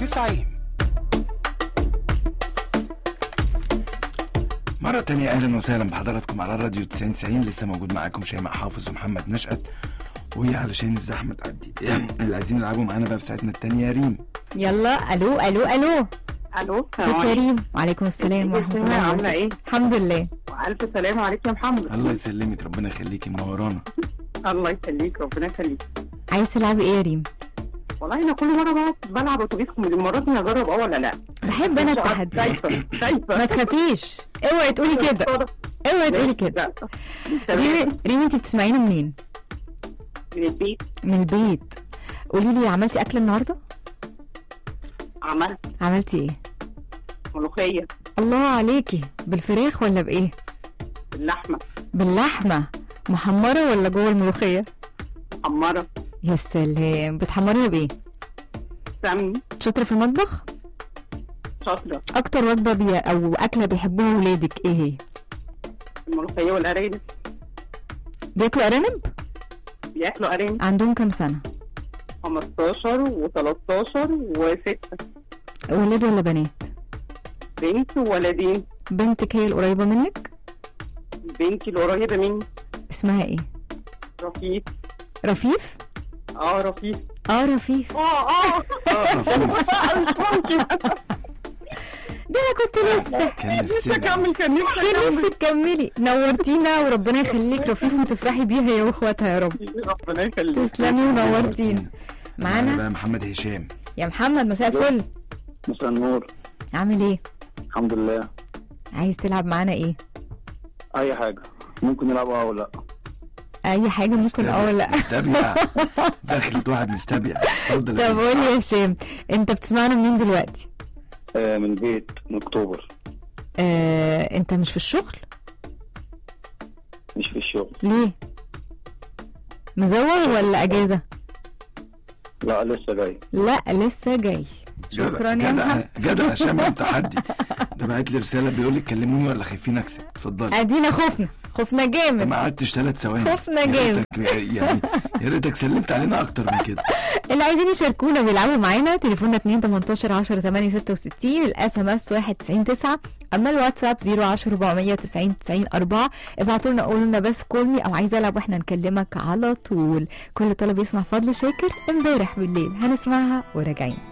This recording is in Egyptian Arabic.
90 مرة تانية أهلا وسهلا بحضراتكم على الراديو 90 90 لسه موجود معاكم شيماء حافظ ومحمد نشأت وهي علشان الزحمة تعدي اللي عايزين يلعبوا معانا بقى في ساعتنا التانية يا ريم يلا الو الو الو الو ازيك يا ريم وعليكم السلام ورحمه الله عامله وبركاته ايه؟ الحمد لله الف سلام عليك يا محمد الله يسلمك ربنا يخليكي منورانا الله يخليك ربنا يخليك عايز تلعبي ايه يا ريم والله انا كل مره بقعد بلعب اتوبيس المرات دي هجرب اه ولا لا بحب انا التحدي شايفه شايفه ما تخافيش اوعي تقولي كده اوعي تقولي كده لا. تمام. ريم ريم انت بتسمعيني منين من البيت من البيت قولي لي عملتي اكل النهارده عملت عملتي ايه ملوخيه الله عليكي بالفراخ ولا بايه باللحمه باللحمه محمره ولا جوه الملوخيه محمره يا سلام بتحمريها بايه سمن شاطره في المطبخ شاطره اكتر وجبه بي... او اكله بيحبوها ولادك ايه هي الملوخيه والارانب بياكلوا ارانب بياكلوا ارانب عندهم كام سنه 15 و13 و6 ولاد ولا بنات بنت وولدين بنتك هي القريبه منك بنتي القريبه مني اسمها ايه رفيف رفيف اه رفيف اه رفيف اه اه مش ممكن ده انا كنت لسه كان نفسي نفسنا اكمل كان نفسي كان اكمل نفسي تكملي نورتينا وربنا يخليك رفيف وتفرحي بيها هي واخواتها يا رب ربنا يخليك تسلمي ونورتينا معانا معانا بقى محمد هشام يا محمد مساء الفل مساء النور عامل ايه الحمد لله عايز تلعب معانا ايه اي حاجه ممكن نلعبها او لا اي حاجه ممكن اه ولا لا مستبيع دخلت واحد مستبيع اتفضل يا طب ريم. قول لي يا هشام انت بتسمعنا منين دلوقتي آه من البيت من اكتوبر آه، انت مش في الشغل مش في الشغل ليه مزوغ ولا اجازه لا لسه جاي لا لسه جاي جدع- شكرا يا جدع محمد جدع هشام عن تحدي ده بعت لي رساله بيقول لي كلموني ولا خايفين اكسب اتفضلي ادينا خفنا خفنا انت جامد ما قعدتش ثلاث ثواني خفنا يا جامد. ريتك- يعني يا ريتك سلمت علينا اكتر من كده اللي عايزين يشاركونا بيلعبوا معانا تليفوننا 2 18 10 8 66 الاس ام اس 1 90 9 اما الواتساب 010 490 90 4 ابعتوا لنا قولوا لنا بس كولمي او عايزه العب واحنا نكلمك على طول كل طلب يسمع فضل شاكر امبارح بالليل هنسمعها وراجعين